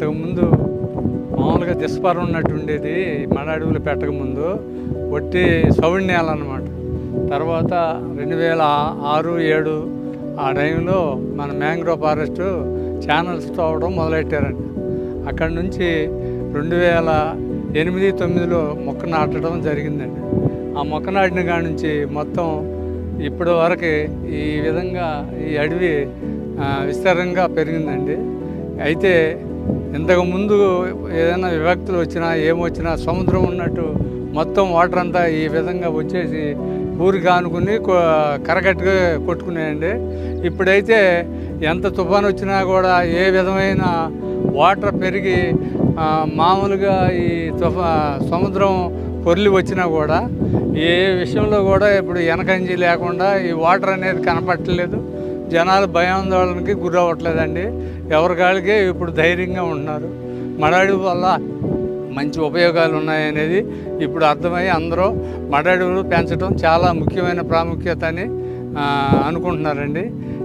అంతకుముందు మామూలుగా దిస్పరం ఉన్నట్టు ఉండేది మడ అడవులు పెట్టకముందు ఒట్టి సౌడి నేల అనమాట తర్వాత రెండు వేల ఆరు ఏడు ఆ టైంలో మన మ్యాంగ్రోవ్ ఫారెస్ట్ ఛానల్స్ తవ్వడం మొదలెట్టారండి అక్కడి నుంచి రెండు వేల ఎనిమిది తొమ్మిదిలో మొక్క నాటడం జరిగిందండి ఆ మొక్క నాటిన కాడి నుంచి మొత్తం ఇప్పటి వరకు ఈ విధంగా ఈ అడవి ఆ, విస్తారంగా పెరిగిందండి అయితే ఇంతకు ముందు ఏదైనా విభక్తులు వచ్చినా ఏమొచ్చినా సముద్రం ఉన్నట్టు మొత్తం వాటర్ అంతా ఈ విధంగా వచ్చేసి ఊరికి ఆనుకుని కొ- కరగట్టుగా కొట్టుకునేయండి ఇప్పుడైతే ఎంత తుఫాన్ వచ్చినా కూడా ఏ విధమైన వాటర్ పెరిగి ఆ, మామూలుగా ఈ తుఫా సముద్రం పొర్లి వచ్చినా కూడా ఏ విషయంలో కూడా ఇప్పుడు వెనకంజి లేకుండా ఈ వాటర్ అనేది కనపట్టలేదు జనాలు భయాందోళనకి గురవ్వట్లేదండి ఎవరికాళ్ళకి ఇప్పుడు ధైర్యంగా ఉంటున్నారు మడాడి వల్ల మంచి ఉపయోగాలు ఉన్నాయనేది ఇప్పుడు అర్థమై అందరూ మడడుగులు పెంచడం చాలా ముఖ్యమైన ప్రాముఖ్యత అని ఆ, అనుకుంటున్నారండి